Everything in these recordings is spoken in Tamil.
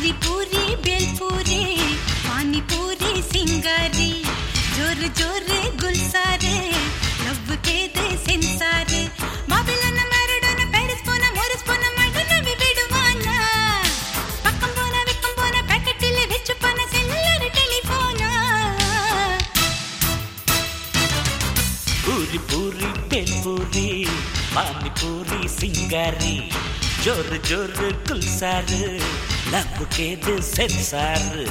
पूरी पूरी बेलपूरी पानी पूरी सिंगारी जोर जोर गुलसारे लव के दे सेंसारे பாபிலோன மரடோன பாரிஸ் போன மோரிஸ் போன மடன விடுவானா பக்கம் போன வெக்கம் போன பாக்கெட்டில் வெச்சு போன செல்லுலர் டெலிஃபோனா பூரி பூரி பெண்பூரி பானிபூரி சிங்காரி ஜோரு ஜோரு குல்சாரு லவ்வுக்கேது சென்சாரு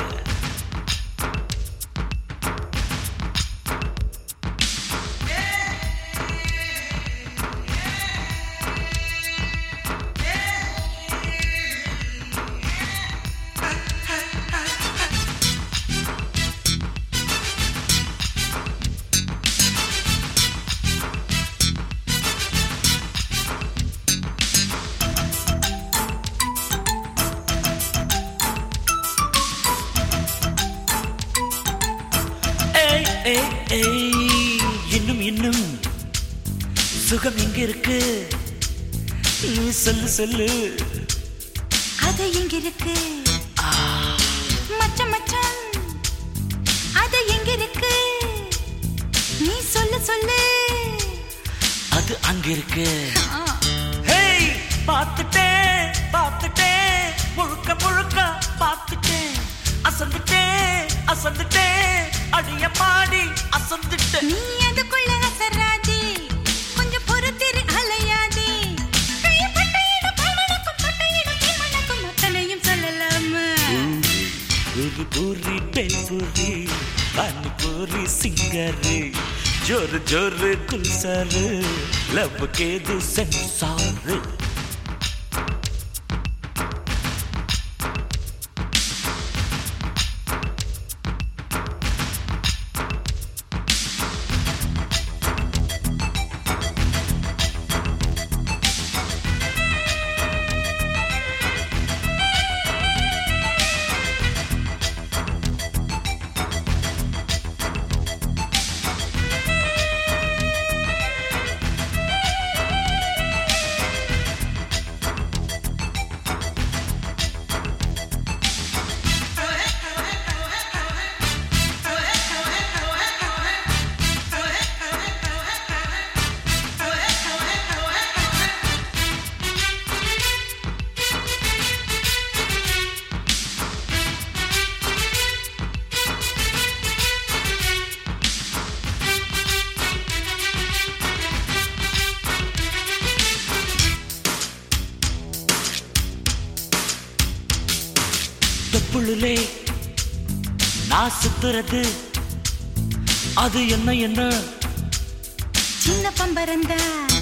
ஏய் ஏய் ஏய் இன்னும் இன்னும் சுகம் எங்க இருக்கு நீ சொல்லு சொல்லு அது எங்க இருக்கு மச்சான் மச்சான் அது எங்க இருக்கு நீ சொல்லு சொல்லு அது அங்க இருக்கு ஆ. ஹேய் பார்த்துட்டேன் பார்த்துட்டேன் முழுக்க முழுக்க பார்த்துட்டேன் அசந்துட்டேன் அசந்துட்டேன் அடிய பாடி அசந்துட்டேன் நீ அதுக்குள்ள அசராதே கொஞ்சம் பொறுத்திரு அலையாதே கைப்பட்ட இடம் பணக்கும் பட்ட இடம் மணக்கும் அத்தனையும் சொல்லலாமா பூரி பூரி பெல்பூரி பானிபூரி சிங்கரு ஜோரு ஜோரு குல்சாரு லவ் கேது சென்சாரு தொப்புளுலே நான் சுத்துறது அது என்ன என்ன சின்ன பம்பரந்தா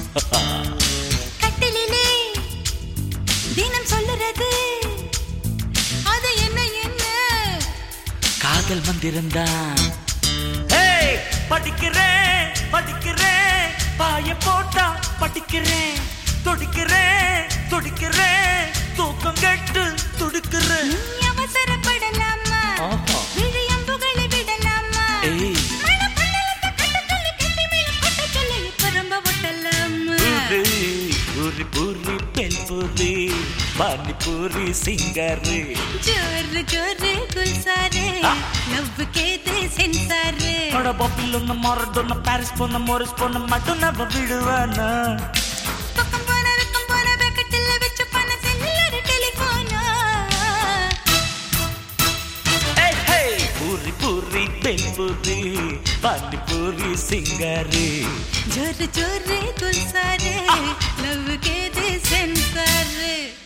கட்டிலே தினம் சொல்லுறது அது என்ன என்ன காதல் மந்திரம்தான் ஏய், படிக்கிறேன் படிக்கிறேன் பாய போட்டா படிக்கிறேன் துடிக்கிறேன் துடிக்கிறேன் தூக்கம் கெட்டு துடிக்கிறேன் நீ அவசரப்படலாமா ஆஹா. விழியம்புகளை விடலாமா ஏய். மனப்பள்ளலத்தை கட்டச்சொல்லி, கட்டி மேல கொட்டச்சொல்லி, இப்ப ரொம்ப ஒட்டலாமா? பூரி பூரி பூரி பெல் பூரி பானிபூரி சிங்காரு ஜோரு ஜோரு குல்சாரு ஆ. லவ் கேது சென்சாரு அட பாப்பில் ஒன்று மரடொன்னு பாரிஸ் போன மோரிஸ் போன மட்டும் நம்ம விடுவானா பக்கம் போன வெக்கம் போன பேக்கெட்டில் வச்சு பண்ண செல்லுலர் டெலிஃபோனா ஏய், ஹேய், பூரி பூரி பெல் பூரி பானிபூரி சிங்காரு ஜோரு ஜோரு குல்சாரு லவ் கேது சென்சாரு